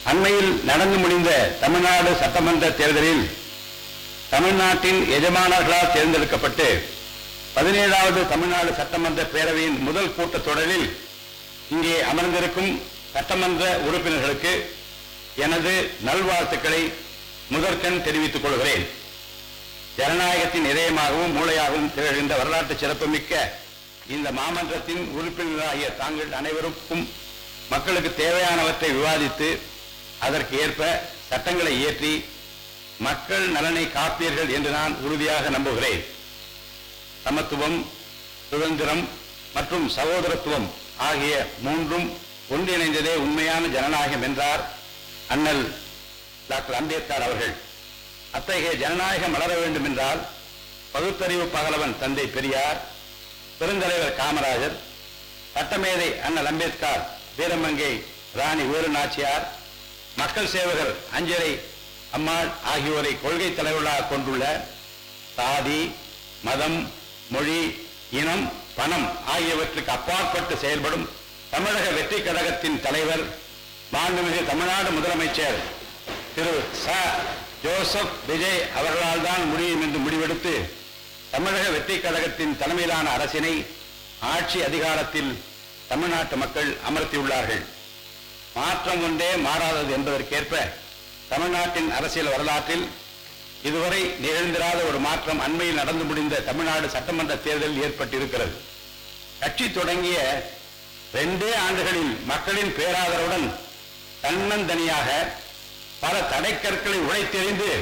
அண்மையில் நடந்து முடிந்த தமிழ்நாடு சட்டமன்ற தேர்தலில் தமிழ்நாட்டின் எஜமானர்களால் தேர்ந்தெடுக்கப்பட்டு பதினேழாவது தமிழ்நாடு சட்டமன்ற பேரவையின் முதல் கூட்டத்தொடரில் இங்கே அமர்ந்திருக்கும் சட்டமன்ற உறுப்பினர்களுக்கு எனது நல்வாழ்த்துக்களை முதற்கண் தெரிவித்துக் கொள்கிறேன் ஜனநாயகத்தின் இதயமாகவும் மூளையாகவும் திகழ்கின்ற வரலாற்று சிறப்புமிக்க இந்த மாமன்றத்தின் உறுப்பினராகிய தாங்கள் அனைவருக்கும் மக்களுக்கு தேவையானவற்றை விவாதித்து அதற்கு ஏற்ப சட்டங்களை இயற்றி மக்கள் நலனை காப்பீர்கள் என்று நான் உறுதியாக நம்புகிறேன் சமத்துவம் சுதந்திரம் மற்றும் சகோதரத்துவம் ஆகிய மூன்றும் ஒன்றிணைந்ததே உண்மையான ஜனநாயகம் என்றார் அண்ணல் டாக்டர் அம்பேத்கர் அவர்கள் அத்தகைய ஜனநாயகம் வளர வேண்டும் என்றால் பகுத்தறிவு பகலவன் தந்தை பெரியார் பெருந்தலைவர் காமராஜர் சட்டமேதை அண்ணல் அம்பேத்கர் வீரமங்கை ராணி வேலு நாச்சியார் மக்கள் சேவகர் அஞ்சலை அம்மாள் ஆகியோரை கொள்கை தலைவர்களாக கொண்டுள்ள சாதி மதம் மொழி இனம் பணம் ஆகியவற்றுக்கு அப்பாற்பட்டு செயல்படும் தமிழக வெற்றி கழகத்தின் தலைவர் மாண்புமிகு தமிழ்நாடு முதலமைச்சர் திரு ச ஜோசப் விஜய் அவர்களால் தான் முடியும் என்று முடிவெடுத்து தமிழக வெற்றி கழகத்தின் தலைமையிலான அரசினை ஆட்சி அதிகாரத்தில் தமிழ்நாட்டு மக்கள் அமர்த்தியுள்ளார்கள் மாற்றம் ஒன்றே மாறாதது என்பதற்கேற்ப தமிழ்நாட்டின் அரசியல் வரலாற்றில் இதுவரை நிகழ்ந்திராத ஒரு மாற்றம் அண்மையில் நடந்து முடிந்த தமிழ்நாடு சட்டமன்ற தேர்தலில் ஏற்பட்டிருக்கிறது கட்சி தொடங்கிய ரெண்டே ஆண்டுகளில் மக்களின் பேராதரவுடன் தன்னந்தனியாக பல தடைக்கற்களை உடைத்தெறிந்து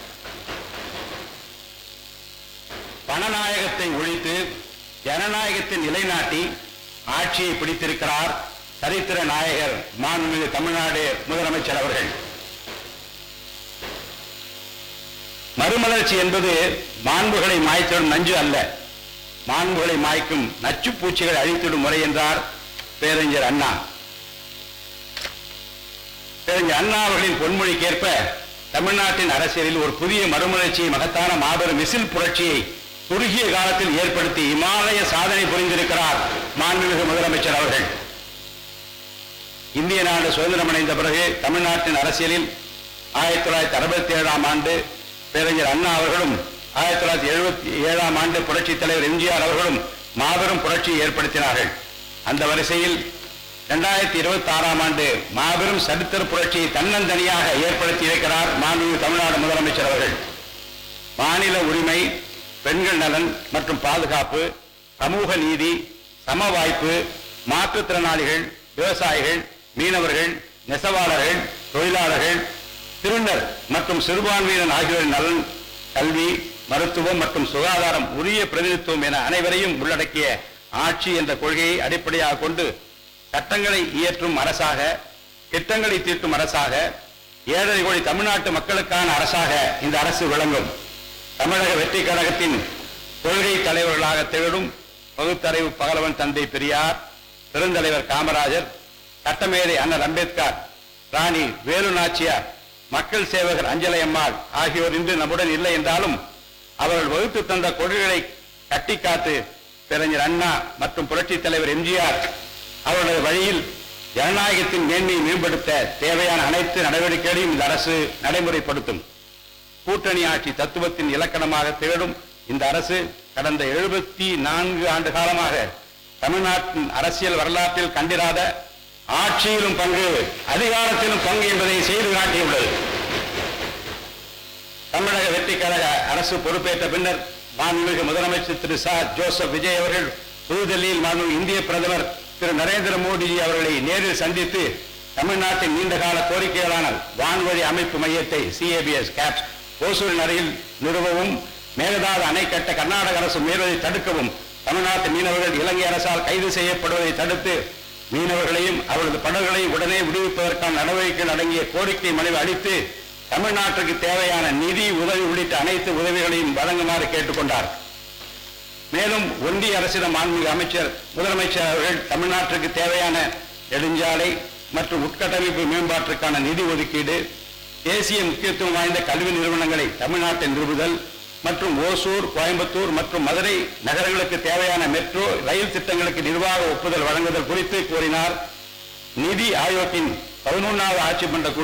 பணநாயகத்தை ஒழித்து ஜனநாயகத்தை நிலைநாட்டி ஆட்சியை பிடித்திருக்கிறார் சரித்திர நாயகர் மாண்புமிகு தமிழ்நாடு முதலமைச்சர் அவர்கள் மறுமலர்ச்சி என்பது மாண்புகளை மாய்த்திடும் நஞ்சு அல்ல மாண்புகளை மாய்க்கும் நச்சு பூச்சிகளை அழித்திடும் முறை என்றார் பேரறிஞர் அண்ணா பேரறிஞர் அண்ணா அவர்களின் பொன்மொழிக்கேற்ப தமிழ்நாட்டின் அரசியலில் ஒரு புதிய மறுமலர்ச்சியை மகத்தான மாபெரும் மிசில் புரட்சியை குறுகிய காலத்தில் ஏற்படுத்தி இமாலய சாதனை புரிந்திருக்கிறார் மாண்புமிகு முதலமைச்சர் அவர்கள் இந்திய நாடு சுதந்திரம் அடைந்த பிறகு தமிழ்நாட்டின் அரசியலில் ஆயிரத்தி தொள்ளாயிரத்தி அறுபத்தி ஏழாம் ஆண்டு பேரறிஞர் அண்ணா அவர்களும் ஆயிரத்தி தொள்ளாயிரத்தி எழுபத்தி ஏழாம் ஆண்டு புரட்சித் தலைவர் எம்ஜிஆர் அவர்களும் மாபெரும் புரட்சியை ஏற்படுத்தினார்கள் அந்த வரிசையில் இரண்டாயிரத்தி இருபத்தி ஆறாம் ஆண்டு மாபெரும் சரித்திர புரட்சியை தன்னந்தனியாக ஏற்படுத்தி இருக்கிறார் மாண்புமிகு தமிழ்நாடு முதலமைச்சர் அவர்கள் மாநில உரிமை பெண்கள் நலன் மற்றும் பாதுகாப்பு சமூக நீதி சம வாய்ப்பு மாற்றுத்திறனாளிகள் விவசாயிகள் மீனவர்கள் நெசவாளர்கள் தொழிலாளர்கள் திருநர் மற்றும் சிறுபான்மையினர் ஆகியோரின் நலன் கல்வி மருத்துவம் மற்றும் சுகாதாரம் உரிய பிரதிநிதித்துவம் என அனைவரையும் உள்ளடக்கிய ஆட்சி என்ற கொள்கையை அடிப்படையாக கொண்டு சட்டங்களை இயற்றும் அரசாக திட்டங்களை தீட்டும் அரசாக ஏழரை கோடி தமிழ்நாட்டு மக்களுக்கான அரசாக இந்த அரசு விளங்கும் தமிழக வெற்றி கழகத்தின் கொள்கை தலைவர்களாக திகழும் பகுத்தறிவு பகலவன் தந்தை பெரியார் பெருந்தலைவர் காமராஜர் சட்டமேதை அண்ணல் அம்பேத்கர் ராணி வேலு நாச்சியார் மக்கள் சேவகர் அஞ்சலை அம்மாள் ஆகியோர் இன்று நம்முடன் இல்லை என்றாலும் அவர்கள் வகுத்து தந்த கொள்கைகளை கட்டி காத்து பேரறிஞர் அண்ணா மற்றும் புரட்சித் தலைவர் எம்ஜிஆர் அவர்களது வழியில் ஜனநாயகத்தின் மேன்மையை மேம்படுத்த தேவையான அனைத்து நடவடிக்கைகளையும் இந்த அரசு நடைமுறைப்படுத்தும் கூட்டணி ஆட்சி தத்துவத்தின் இலக்கணமாக திகழும் இந்த அரசு கடந்த எழுபத்தி நான்கு ஆண்டு காலமாக தமிழ்நாட்டின் அரசியல் வரலாற்றில் கண்டிராத ஆட்சியிலும் பங்கு அதிகாரத்திலும் பங்கு என்பதை செய்து காட்டியுள்ளது தமிழக வெற்றி கழக அரசு பொறுப்பேற்ற பின்னர் மாண்புமிகு முதலமைச்சர் திரு ச ஜோசப் விஜய் அவர்கள் புதுதில்லியில் மாண்புமிகு இந்திய பிரதமர் திரு நரேந்திர மோடிஜி அவர்களை நேரில் சந்தித்து தமிழ்நாட்டின் நீண்டகால கோரிக்கைகளான வான்வழி அமைப்பு மையத்தை சிஏபிஎஸ் கேப்ஸ் ஓசூரின் அருகில் நிறுவவும் மேகதாது அணை கட்ட கர்நாடக அரசு முயல்வதை தடுக்கவும் தமிழ்நாட்டு மீனவர்கள் இலங்கை அரசால் கைது செய்யப்படுவதை தடுத்து மீனவர்களையும் அவரது படகுகளையும் உடனே விடுவிப்பதற்கான நடவடிக்கைகள் அடங்கிய கோரிக்கை மனுவை அளித்து தமிழ்நாட்டுக்கு தேவையான நிதி உதவி உள்ளிட்ட அனைத்து உதவிகளையும் வழங்குமாறு கேட்டுக்கொண்டார் மேலும் ஒன்றிய அரசிடம் மாண்புமிகு அமைச்சர் முதலமைச்சர் அவர்கள் தமிழ்நாட்டிற்கு தேவையான நெடுஞ்சாலை மற்றும் உட்கட்டமைப்பு மேம்பாட்டிற்கான நிதி ஒதுக்கீடு தேசிய முக்கியத்துவம் வாய்ந்த கல்வி நிறுவனங்களை தமிழ்நாட்டில் நிறுவுதல் மற்றும் ஓசூர் கோயம்புத்தூர் மற்றும் மதுரை நகரங்களுக்கு தேவையான மெட்ரோ ரயில் திட்டங்களுக்கு நிர்வாக ஒப்புதல் வழங்குதல் குறித்து கூறினார் நிதி ஆயோக்கின் பதினொன்றாவது ஆட்சி மன்ற கூட்டம்